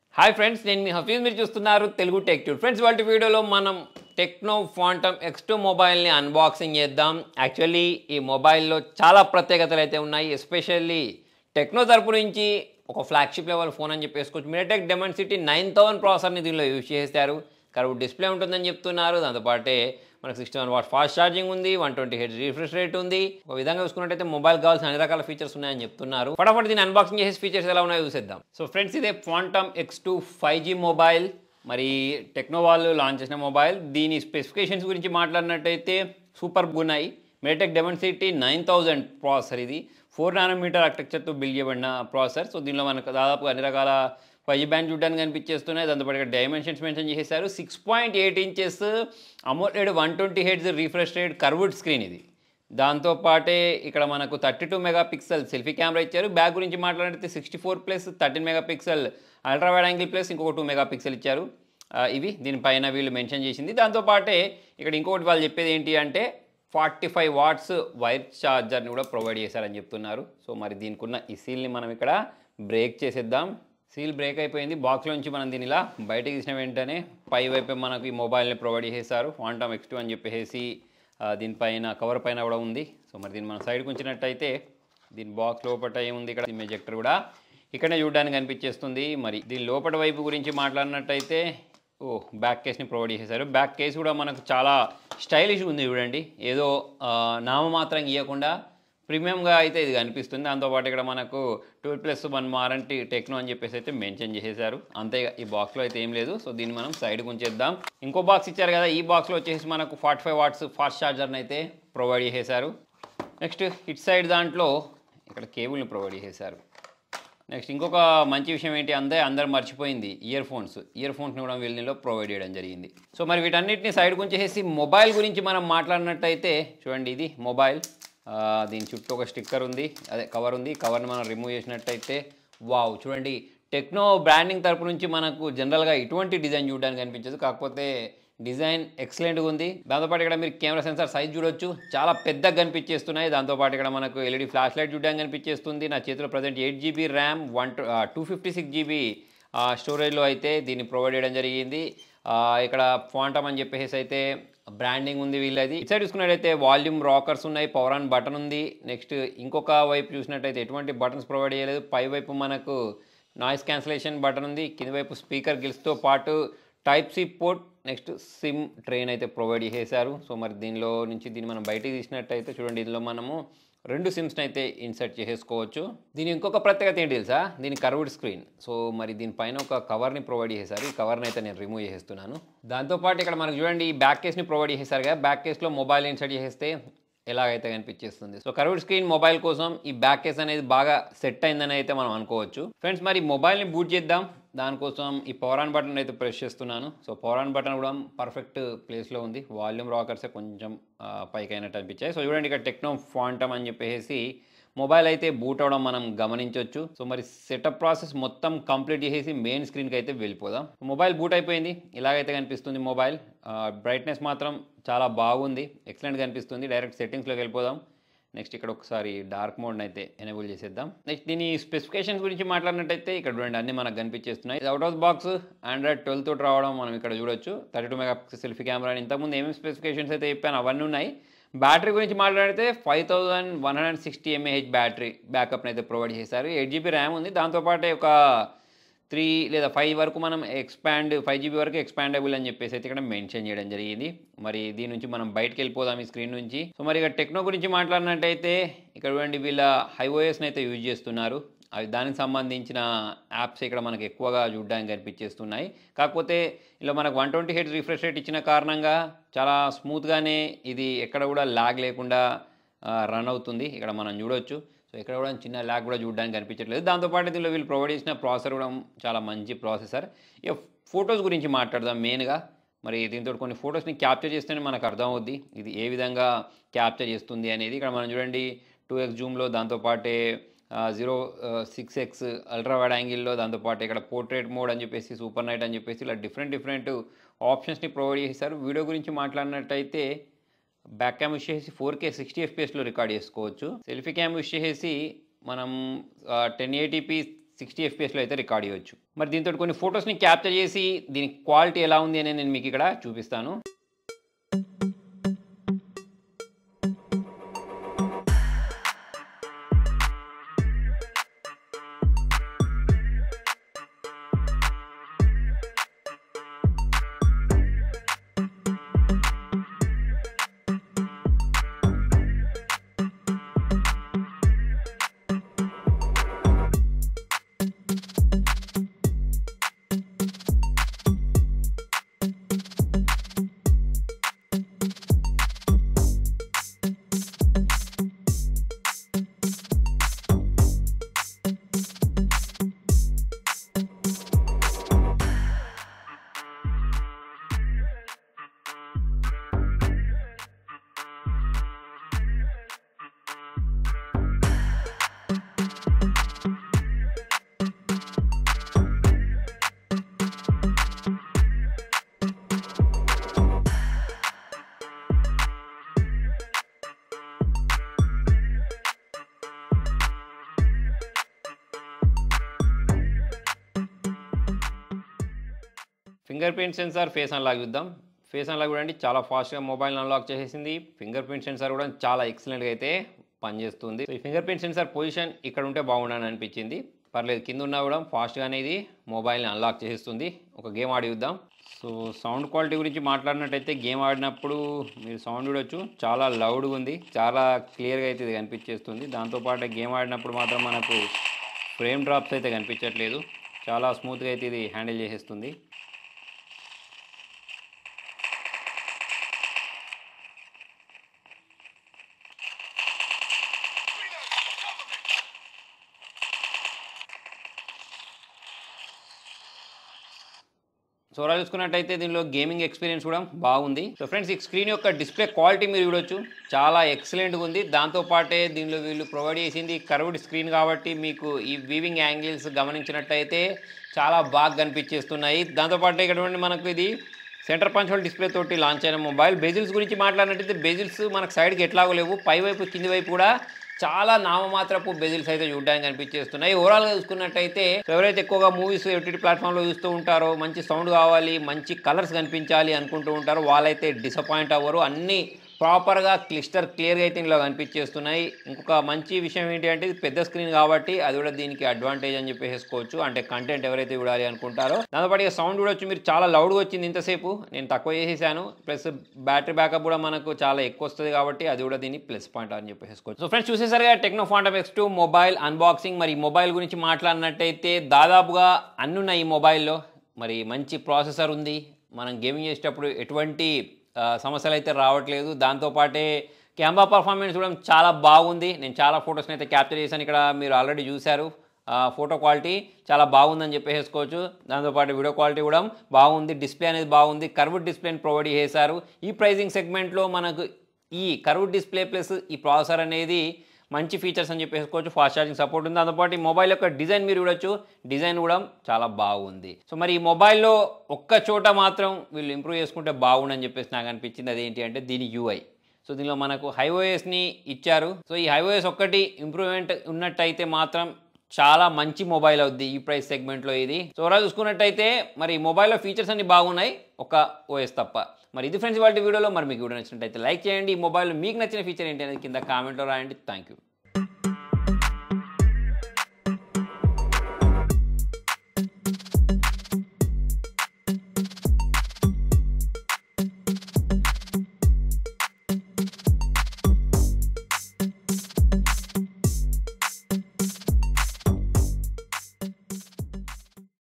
hi friends నేను మీ హఫీజ్ మీరు చూస్తున్నారు తెలుగు టెక్ ట్యూబ్ ఫ్రెండ్స్ వాళ్ళ వీడియోలో మనం టెక్నో ఫాంటమ్ ఎక్స్ టూ మొబైల్ని అన్బాక్సింగ్ చేద్దాం యాక్చువల్లీ ఈ మొబైల్లో చాలా ప్రత్యేకతలు అయితే ఉన్నాయి ఎస్పెషల్లీ టెక్నో తరపు నుంచి ఒక ఫ్లాగ్షిప్ లెవెల్ ఫోన్ అని చెప్పేసుకోవచ్చు మీటెక్ డెమన్సిటీ నైన్ థౌసండ్ ప్రాసెసర్ని దీనిలో యూజ్ చేస్తారు కరువు డిస్ప్లే ఉంటుందని చెప్తున్నారు దాంతోపాటే మనకు sixty one watt fast charging ఉంది వన్ ట్వంటీ హెడ్ రిఫ్రెష్ రేట్ ఉంది ఒక విధంగా చూసుకున్నట్టయితే మొబైల్ కావాల్సిన అన్ని రకాల ఫీచర్స్ ఉన్నాయని చెప్తున్నారు ఫటాఫట్ దీన్ని అన్బాక్సింగ్ చేసే ఫీచర్స్ ఎలా ఉన్నాయో చూసేద్దాం సో ఫ్రెండ్స్ ఇదే Phantom X two five G mobile మరి టెక్నో వాళ్ళు లాంచ్ చేసిన మొబైల్ దీని స్పెసిఫికేషన్స్ గురించి మాట్లాడినట్టయితే సూపర్ ఉన్నాయి MediaTek Dimensity nine thousand processor ఇది ఫోర్ నానోమీటర్ ఆర్కిటెక్చర్తో బిల్డ్ చేయబడిన ప్రాసెసర్ సో దీనిలో మనకు దాదాపు అన్ని రకాల ఫైవ్ బ్యాండ్ చూడడానికి కనిపించేస్తున్నాయి దాంతోపాటు ఇక్కడ డైమెన్షన్స్ మెన్షన్ చేశారు six point eight inches AMOLED one twenty hertz refresh rate curved screen ఇది దాంతోపాటే ఇక్కడ మనకు thirty two mega pixel selfie camera ఇచ్చారు బ్యాక్ గురించి మాట్లాడితే sixty four plus thirteen mega pixel ultra wide angle plus ఇంకొక two mega pixel ఇచ్చారు ఆ, ఇవి దీనిపైన వీళ్ళు మెన్షన్ చేసింది దాంతోపాటే ఇక్కడ ఇంకొకటి వాళ్ళు చెప్పేది ఏంటి అంటే ఫార్టీ ఫైవ్ వాట్స్ వైర్ ఛార్జర్ని కూడా ప్రొవైడ్ చేశారని చెప్తున్నారు సో మరి దీనికి ఉన్న ఈ సీల్ని మనం ఇక్కడ బ్రేక్ చేసేద్దాం సీల్ బ్రేక్ అయిపోయింది బాక్స్లో నుంచి మనం దీని ఇలా బయటకు తీసిన వెంటనే పై వైపే మనకు ఈ మొబైల్ని ప్రొవైడ్ చేశారు ఫాంటమ్ ఎక్స్ టూ అని చెప్పేసి ఆ, దీనిపైన కవర్ పైన కూడా ఉంది సో మరి దీన్ని మనం సైడ్కి ఉంచినట్టయితే దీని బాక్స్ లోపల ఏముంది ఇక్కడ మెజెక్టర్ కూడా ఇక్కడనే చూడడానికి కనిపించేస్తుంది మరి దీని లోపల వైపు గురించి మాట్లాడినట్టయితే ఓ బ్యాక్ కేస్ని ప్రొవైడ్ చేశారు బ్యాక్ కేస్ కూడా మనకు చాలా స్టైలిష్ ఉంది చూడండి ఏదో ఆ, నామమాత్రం ఇవ్వకుండా ప్రీమియంగా అయితే ఇది కనిపిస్తుంది దాంతోపాటు ఇక్కడ మనకు two plus one warranty Tecno అని చెప్పేసి అయితే మెన్షన్ చేసేసారు అంతే ఈ బాక్స్లో అయితే ఏం లేదు సో దీన్ని మనం సైడ్కి ఉంచేద్దాం ఇంకో బాక్స్ ఇచ్చారు కదా ఈ బాక్స్లో వచ్చేసి మనకు ఫార్టీ ఫైవ్ వాట్స్ ఫాస్ట్ ఛార్జర్ని అయితే ప్రొవైడ్ చేసేసారు నెక్స్ట్ ఇట్ సైడ్ దాంట్లో ఇక్కడ కేబుల్ని ప్రొవైడ్ చేసేసారు నెక్స్ట్ ఇంకొక మంచి విషయం ఏంటి అందే అందరు మర్చిపోయింది ఇయర్ ఫోన్స్ ఇయర్ ఫోన్స్ని కూడా వీళ్ళనిలో ప్రొవైడ్ చేయడం జరిగింది సో మరి వీటన్నిటిని సైడ్ గుంచేసి మొబైల్ గురించి మనం మాట్లాడినట్టయితే చూడండి ఇది మొబైల్ ఆ, దీని చుట్టూ ఒక స్టిక్కర్ ఉంది అదే కవర్ ఉంది కవర్ని మనం రిమూవ్ చేసినట్టయితే వావ్ చూడండి టెక్నో బ్రాండింగ్ తరపు నుంచి మనకు జనరల్గా ఇటువంటి డిజైన్ చూడడానికి కనిపించదు కాకపోతే డిజైన్ ఎక్సలెంట్గా ఉంది దాంతోపాటు ఇక్కడ మీరు కెమెరా సెన్సార్ సైజ్ చూడొచ్చు చాలా పెద్దగా కనిపించేస్తున్నాయి దాంతోపాటు ఇక్కడ మనకు ఎల్ఈడి ఫ్లాష్ లైట్ చూడడానికి కనిపించేస్తుంది నా చేతిలో present eight GB RAM one two fifty six GB స్టోరేజ్లో అయితే దీన్ని ప్రొవైడ్ చేయడం జరిగింది ఆ, ఇక్కడ ఫాంటమ్ అని చెప్పేసి అయితే బ్రాండింగ్ ఉంది వీళ్ళది ఇటు సైడ్ చూసుకున్నట్టయితే వాల్యూమ్ రాకర్స్ ఉన్నాయి పవర్ ఆన్ బటన్ ఉంది నెక్స్ట్ ఇంకొక వైపు చూసినట్టయితే ఎటువంటి బటన్స్ ప్రొవైడ్ చేయలేదు పై వైపు మనకు నాయిస్ క్యాన్సిలేషన్ బటన్ ఉంది కింద వైపు స్పీకర్ గిల్స్తో పాటు type C port next SIM tray అయితే ప్రొవైడ్ చేశారు సో మరి దీనిలో నుంచి దీన్ని మనం బయటికి తీసినట్టయితే చూడండి ఇందులో మనము రెండు సిమ్స్ని అయితే ఇన్సర్ట్ చేసేసుకోవచ్చు దీని ఇంకొక ప్రత్యేకత ఏంటి తెలుసా దీని కర్వ్డ్ స్క్రీన్ సో మరి దీనిపైన ఒక కవర్ని ప్రొవైడ్ చేశారు ఈ కవర్ని అయితే నేను రిమూవ్ చేసేస్తున్నాను దాంతోపాటు ఇక్కడ మనకు చూడండి ఈ బ్యాక్ కేస్ని ప్రొవైడ్ చేశారు కదా బ్యాక్ కేస్లో మొబైల్ ఇన్సర్ట్ చేస్తే ఎలాగైతే కనిపించేస్తుంది సో కర్వ్డ్ స్క్రీన్ మొబైల్ కోసం ఈ బ్యాక్ కేస్ అనేది బాగా సెట్ అయిందని అయితే మనం అనుకోవచ్చు ఫ్రెండ్స్ మరి మొబైల్ని బూట్ చేద్దాం దానికోసం ఈ పవర్ ఆన్ బటన్ అయితే ప్రెస్ చేస్తున్నాను సో పవర్ ఆన్ బటన్ కూడా పర్ఫెక్ట్ ప్లేస్లో ఉంది వాల్యూమ్ రాకర్సే కొంచెం ఆ, పైకి అయినట్టు అనిపించాయి సో చూడండి ఇక్కడ టెక్నో ఫాంటమ్ అని చెప్పేసి మొబైల్ అయితే బూట్ అవడం మనం గమనించవచ్చు సో మరి సెటప్ ప్రాసెస్ మొత్తం కంప్లీట్ చేసేసి మెయిన్ స్క్రీన్కి అయితే వెళ్ళిపోదాం మొబైల్ బూట్ అయిపోయింది ఇలాగైతే కనిపిస్తుంది మొబైల్ బ్రైట్నెస్ మాత్రం చాలా బాగుంది ఎక్సలెంట్ కనిపిస్తుంది డైరెక్ట్ సెట్టింగ్స్లోకి వెళ్ళిపోదాం నెక్స్ట్ ఇక్కడ ఒకసారి డార్క్ మోడ్ని అయితే ఎనేబుల్ చేసేద్దాం నెక్స్ట్ దీని స్పెసిఫికేషన్స్ గురించి మాట్లాడినట్టయితే ఇక్కడ చూడండి అన్ని మనకు కనిపించేస్తున్నాయి out of box Android twelve తోటి రావడం మనం ఇక్కడ చూడొచ్చు thirty two mega selfie camera ఇంతకుముందు ఏమేమి స్పెసిఫికేషన్స్ అయితే చెప్పాను అవన్నీ ఉన్నాయి బ్యాటరీ గురించి మాట్లాడితే five thousand one hundred sixty mAh battery బ్యాకప్ని అయితే ప్రొవైడ్ చేశారు ఎయిట్ జీబీ ర్యామ్ ఉంది దాంతోపాటే ఒక త్రీ లేదా ఫైవ్ వరకు మనం ఎక్స్పాండ్ ఫైవ్ జీబీ వరకు ఎక్స్పాండబుల్ అని చెప్పేసి అయితే ఇక్కడ మెన్షన్ చేయడం జరిగింది మరి దీని నుంచి మనం బయటకు వెళ్ళిపోదాం ఈ స్క్రీన్ నుంచి సో మరి ఇక టెక్నో గురించి మాట్లాడినట్టయితే ఇక్కడ చూడండి వీళ్ళ హైఓఎస్ని అయితే యూజ్ చేస్తున్నారు అవి దానికి సంబంధించిన యాప్స్ ఇక్కడ మనకు ఎక్కువగా చూడడానికి కనిపించేస్తున్నాయి కాకపోతే ఇలా మనకు వన్ ట్వంటీ హెడ్ రిఫ్రెష్ రేట్ ఇచ్చిన కారణంగా చాలా స్మూత్గానే ఇది ఎక్కడ కూడా లాగ్ లేకుండా రన్ అవుతుంది ఇక్కడ మనం చూడొచ్చు సో ఇక్కడ కూడా చిన్న ల్యాగ్ కూడా చూడడానికి కనిపించట్లేదు దాంతోపాటు దీనిలో వీళ్ళు ప్రొవైడ్ చేసిన ప్రాసెసర్ కూడా చాలా మంచి ప్రాసెసర్ ఇక ఫొటోస్ గురించి మాట్లాడదాం మెయిన్గా మరి దీంతో కొన్ని ఫొటోస్ని క్యాప్చర్ చేస్తేనే మనకు అర్థం అవుద్ది ఇది ఏ విధంగా క్యాప్చర్ చేస్తుంది అనేది ఇక్కడ మనం చూడండి టూ ఎక్స్ జూమ్లో దాంతోపాటే zero six X ultra wide యాంగిల్లో దాంతోపాటు ఇక్కడ పోర్ట్రేట్ మోడ్ అని చెప్పేసి సూపర్ నైట్ అని చెప్పేసి ఇలా డిఫరెంట్ డిఫరెంట్ ఆప్షన్స్ని ప్రొవైడ్ చేశారు వీడియో గురించి మాట్లాడినట్టయితే బ్యాక్ క్యామ్ యూస్ చేసి ఫోర్ కే సిక్స్టీ ఎఫ్పిఎస్లో రికార్డ్ చేసుకోవచ్చు సెల్ఫీ క్యామ్ యూస్ చేసి మనం టెన్ ఎయిటీపీ సిక్స్టీ ఎఫ్పిఎస్లో అయితే రికార్డ్ చేయొచ్చు మరి దీంతో కొన్ని ఫొటోస్ని క్యాప్చర్ చేసి దీని క్వాలిటీ ఎలా ఉంది అని నేను మీకు ఇక్కడ చూపిస్తాను fingerprint sensor face unlock చూద్దాం ఫేస్ అన్లాక్ చూడండి చాలా ఫాస్ట్గా మొబైల్ అన్లాక్ చేసేసింది ఫింగర్ ప్రింట్ సెన్సార్ కూడా చాలా ఎక్సలెంట్గా అయితే పనిచేస్తుంది సో ఈ ఫింగర్ ప్రింట్ సెన్సార్ పొజిషన్ ఇక్కడ ఉంటే బాగుండని అనిపించింది పర్లేదు కింద ఉన్నా కూడా ఫాస్ట్గానే ఇది మొబైల్ని అన్లాక్ చేసేస్తుంది ఒక గేమ్ ఆడి చూద్దాం సో సౌండ్ క్వాలిటీ గురించి మాట్లాడినట్టయితే గేమ్ ఆడినప్పుడు మీరు సౌండ్ చూడొచ్చు చాలా లౌడ్గా ఉంది చాలా క్లియర్గా అయితే ఇది కనిపించేస్తుంది దాంతోపాటు గేమ్ ఆడినప్పుడు మాత్రం మనకు ఫ్రేమ్ డ్రాప్స్ అయితే కనిపించట్లేదు చాలా స్మూత్గా అయితే ఇది హ్యాండిల్ చేసేస్తుంది సో అలా చూసుకున్నట్టయితే దీనిలో గేమింగ్ ఎక్స్పీరియన్స్ కూడా బాగుంది సో ఫ్రెండ్స్ ఈ స్క్రీన్ యొక్క డిస్ప్లే క్వాలిటీ మీరు చూడొచ్చు చాలా ఎక్సలెంట్గా ఉంది దాంతోపాటే దీనిలో వీళ్ళు ప్రొవైడ్ చేసింది కర్వ్డ్ స్క్రీన్ కాబట్టి మీకు ఈ వీవింగ్ యాంగిల్స్ గమనించినట్టయితే చాలా బాగా కనిపించేస్తున్నాయి దాంతోపాటు ఇక్కడ చూడండి మనకు ఇది సెంటర్ పంచోల్ డిస్ప్లే తోటి లాంచ్ అయిన మొబైల్ బెజిల్స్ గురించి మాట్లాడినట్టయితే బెజిల్స్ మనకు సైడ్కి ఎట్లాగో లేవు పై వైపు కింది వైపు కూడా చాలా నామమాత్రపు బెజిల్స్ అయితే చూడడానికి కనిపించేస్తున్నాయి ఓవరాల్గా చూసుకున్నట్టయితే ఎవరైతే ఎక్కువగా మూవీస్ ఓటీటీ ప్లాట్ఫామ్లో చూస్తూ ఉంటారో మంచి సౌండ్ కావాలి మంచి కలర్స్ కనిపించాలి అనుకుంటూ ఉంటారో వాళ్ళైతే డిసప్పాయింట్ అవ్వరు అన్ని ప్రాపర్గా క్లిస్టర్ క్లియర్గా అయితే ఇందులో కనిపించేస్తున్నాయి ఇంకొక మంచి విషయం ఏంటి అంటే ఇది పెద్ద స్క్రీన్ కాబట్టి అది కూడా దీనికి అడ్వాంటేజ్ అని చెప్పేసుకోవచ్చు అంటే కంటెంట్ ఎవరైతే చూడాలి అనుకుంటారో దాంతోపాటు ఇక సౌండ్ కూడా వచ్చి మీరు చాలా లౌడ్గా వచ్చింది ఇంతసేపు నేను తక్కువ చేసేసాను ప్లస్ బ్యాటరీ బ్యాకప్ కూడా మనకు చాలా ఎక్కువ వస్తుంది కాబట్టి అది కూడా దీన్ని ప్లస్ పాయింట్ అని చెప్పేసుకోవచ్చు సో ఫ్రెండ్స్ చూసేసరిగా Tecno Phantom X two mobile unboxing మరి ఈ మొబైల్ గురించి మాట్లాడినట్టయితే దాదాపుగా అన్ని ఉన్నాయి ఈ మొబైల్లో మరి మంచి ప్రాసెసర్ ఉంది మనం గేమింగ్ చేసేటప్పుడు ఎటువంటి ఆ, సమస్యలు అయితే రావట్లేదు దాంతోపాటే కెమెరా పర్ఫార్మెన్స్ కూడా చాలా బాగుంది నేను చాలా ఫొటోస్ని అయితే క్యాప్చర్ చేశాను ఇక్కడ మీరు ఆల్రెడీ చూశారు ఫోటో క్వాలిటీ చాలా బాగుందని చెప్పేసుకోవచ్చు దాంతోపాటు వీడియో క్వాలిటీ కూడా బాగుంది డిస్ప్లే అనేది బాగుంది కర్వ్డ్ డిస్ప్లేని ప్రొవైడ్ చేశారు ఈ ప్రైజింగ్ సెగ్మెంట్లో మనకు ఈ కర్వ్డ్ డిస్ప్లే ప్లస్ ఈ ప్రాసెసర్ అనేది మంచి ఫీచర్స్ అని చెప్పేసుకోవచ్చు ఫాస్ట్ ఛార్జింగ్ సపోర్ట్ ఉంది దాంతోపాటు ఈ మొబైల్ యొక్క డిజైన్ మీరు చూడొచ్చు డిజైన్ కూడా చాలా బాగుంది సో మరి ఈ మొబైల్లో ఒక్క చోట మాత్రం వీళ్ళు ఇంప్రూవ్ చేసుకుంటే బాగుండని చెప్పేసి నాకు అనిపించింది అదేంటి అంటే దీని యూఐ సో దీనిలో మనకు హైఓఎస్ని ఇచ్చారు సో ఈ హైఓఎస్ ఒక్కటి ఇంప్రూవ్మెంట్ ఉన్నట్టయితే మాత్రం చాలా మంచి మొబైల్ అవుద్ది ఈ ప్రైస్ సెగ్మెంట్లో ఇది సో అలా చూసుకున్నట్టయితే మరి మొబైల్లో ఫీచర్స్ అన్ని బాగున్నాయి ఒక ఓఎస్ తప్ప మరి ఇది ఫ్రెండ్స్ వాళ్ళ వీడియోలో మరి మీకు వీడియో నచ్చినట్టయితే లైక్ చేయండి ఈ మొబైల్ మీకు నచ్చిన ఫీచర్ ఏంటి అనేది కింద కామెంట్లో రాయండి థ్యాంక్ యూ